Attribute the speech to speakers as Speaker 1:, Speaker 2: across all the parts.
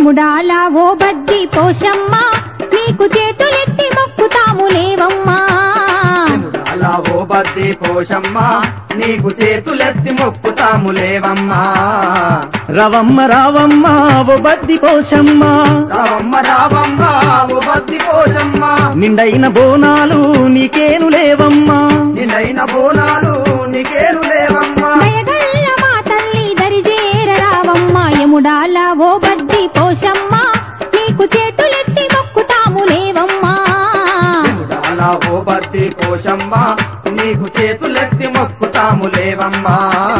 Speaker 1: యముడాలా ఓ బద్ది పోషమ్మ నీకు చేతులెత్తి మొక్కుతాము లేవమ్మా
Speaker 2: అలా ఓ బద్ది పోషమ్మ నీకు చేతులెత్తి మొక్కుతాము లేవమ్మా
Speaker 3: రవమ్మ రావమ్మ ఓ బద్ది పోషమ్మ
Speaker 2: రావమ్మ రావమ్మ ఓ బద్ది పోషమ్మ
Speaker 3: నిండైన బోనాలు నీకేను లేవమ్మా
Speaker 2: నిన్నైన బోనాలు నీకేను లేవమ్మా
Speaker 1: దయగల్ల మా తల్లి దరిజేర రావమ్మ యముడాలా ఓ బద్ది పోషమ్మ నీకు చేతులెత్తి మొక్కుతాము లేవమ్మా
Speaker 2: అలా ఓ బద్ది పోషమ్మ నీకు చేతులెత్తి మొక్కుతాము లేవమ్మా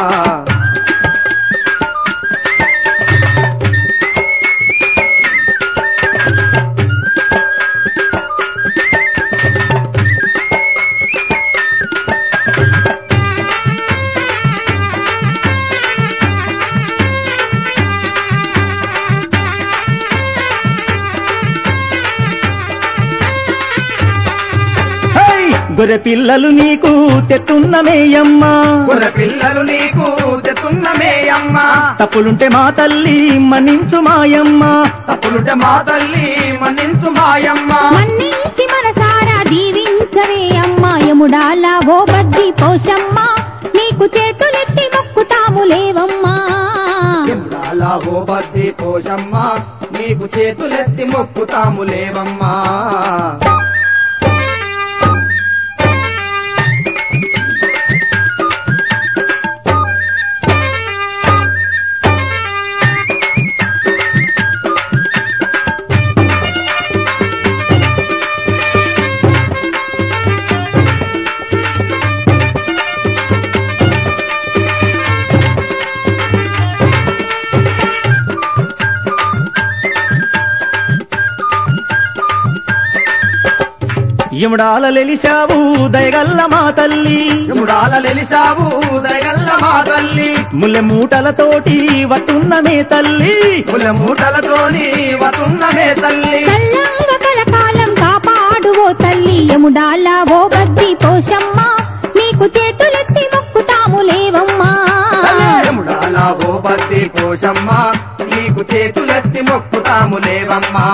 Speaker 3: హై! గొర్రె పిల్లలు నీకు తెత్తున్నమేయమ్మా
Speaker 2: గొర్రె పిల్లలు నీకు తెతున్నమేయమ్మ
Speaker 3: తప్పులుంటే మా తల్లి మన్నించు మాయమ్మ
Speaker 2: తప్పులుంటే మా తల్లి మన్నించు మాయమ్మ
Speaker 1: మన్నించి మనసారా దీవించవే అమ్మ యముడాలా ఓ బద్ది పోషమ్మ నీకు చేతులెత్తి మొక్కుతాము లేవమ్మా
Speaker 2: అలా ఓ బద్ది పోషమ్మ నీకు చేతులెత్తి మొక్కుతాము లేవమ్మా
Speaker 3: ఇముడాల లెలిశావు దయగల్ల మా తల్లి
Speaker 2: యముడాల లెలిసావు దయగల్ల మా తల్లి
Speaker 3: ముల్లె మూటలతోటి వట్టున్నమే తల్లి
Speaker 2: పుల మూటలతోని వతున్నమే తల్లి
Speaker 1: చల్లంగ కలకాలం కాపాడు ఓ తల్లి యముడాలా ఓ బద్ది పోషమ్మ నీకు చేతులెత్తి మొక్కుతాము లేవమ్మా
Speaker 2: యముడాల ఓ బద్ది పోషమ్మ నీకు చేతులెత్తి మొక్కుతాము లేవమ్మా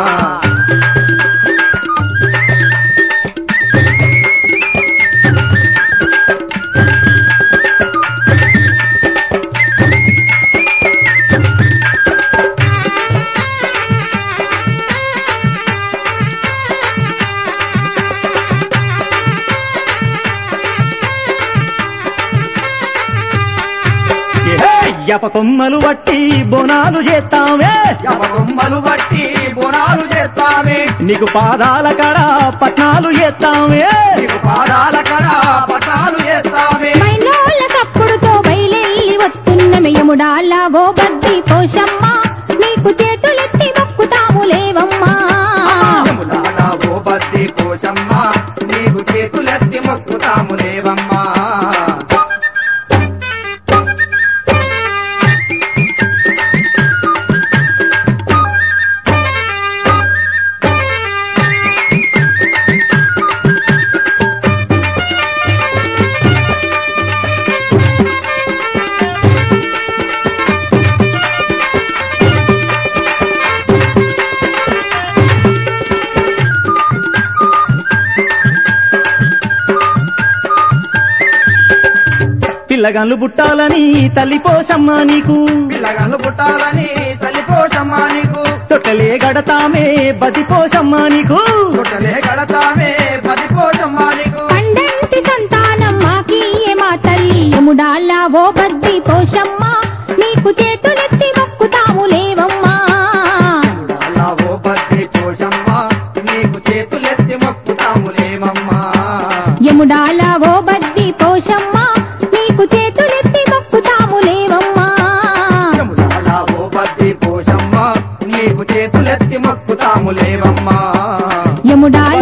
Speaker 3: యప కొమ్మలు వట్టి బోనాలు చేస్తామే
Speaker 2: యమగొమ్మలు బట్టి బోనాలు చేస్తామే
Speaker 3: నీకు పాదాల కడ పట్నాలు చేస్తామే
Speaker 2: నీకు పాదాల కడ పటాలు చేస్తామే
Speaker 1: మైనోళ్ళ సప్పుడుతో బయలెల్లి వస్తున్నమే యముడాలా ఓ బద్ది పోషమ్మ నీకు చేతులెత్తి మొక్కుతాము లేవమ్మా
Speaker 2: యముడాల ఓ బద్ది పోషమ్మ నీకు చేతులెత్తి మొక్కుతాము లేవమ్మా
Speaker 3: పిల్లగాళ్ళు పుట్టాలని తల్లి పోషమ్మ నీకు
Speaker 2: పిల్లగాళ్ళు పుట్టాలని తల్లి పోషమ్మ నీకు
Speaker 3: తొట్టలే గడతామే బది పోషమ్మ నీకు
Speaker 2: పుట్టలే కడతామే పది పోషమ్మ నీకు
Speaker 1: పండంటి సంతానం మాకీయే మా తల్లి యముడాలా ఓ బద్ది పోషమ్మ నీకు చేతులెత్తి మొక్కుతాము లేవమ్మా
Speaker 2: అలా ఓ బద్ది పోషమ్మ నీకు చేతులెత్తి మొక్కుతాము లేవమ్మా
Speaker 1: యముడాలా ఓ బద్ది పోషమ్మ నీకు చేతులెత్తి మొక్కుతాము లేవమ్మా
Speaker 2: అలా ఓ బద్ది పోషమ్మ నీకు చేతులెత్తి మొక్కుతాము లేవమ్మా
Speaker 1: యముడాల